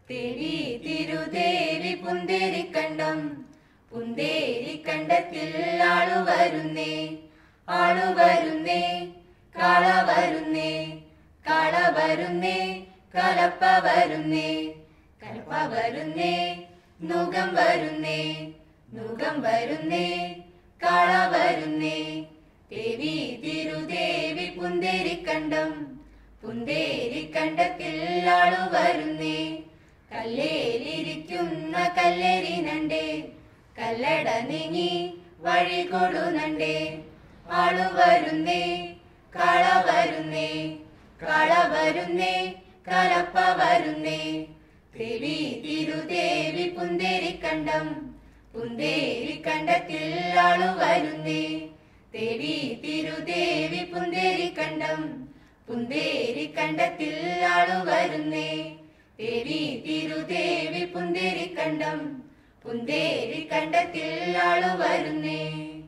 ദേവി തിരുദേവി പുന്തേരിക്കണ്ടം പുന്തേരിക്കണ്ടത്തിൽ ആളു വരുന്നേ ആളു വരുന്നേ കാള വരുന്നേ കാള വരുന്നേ കലപ്പ വരുന്നേ കലപ്പ വരുന്നേ നുകം വരുന്നേ നുകം വരുന്നേ കാള വരുന്നേ ദേവി തിരുദേവി പുന്തേരിക്കണ്ടം പുന്തേരിക്കണ്ടത്തിൽ ആളു വരുന്നേ കല്ലേലിരിക്കുന്ന കല്ലേരിനണ്ടേ കല്ലട നീങ്ങി വഴി കൊടുനണ്ടേ ആളു വരുന്നേ കള വരുന്നേ കള വരുന്നേ കലപ്പ വരുന്നേ ദേവി തിരുദേവി പുന്തേരിക്കണ്ടം പുന്തേരിക്കണ്ടത്തിൽ ആളു വരുന്നേ ദേവി തിരുദേവി പുന്തേരിക്കണ്ടം പുന്തേരിക്കണ്ടത്തിൽ ആളു വരുന്നേ ദേവി തിരുദേവി പുന്തേരിക്കണ്ടം പുന്തേരിക്കണ്ടത്തിൽ ആളു വരുന്നേ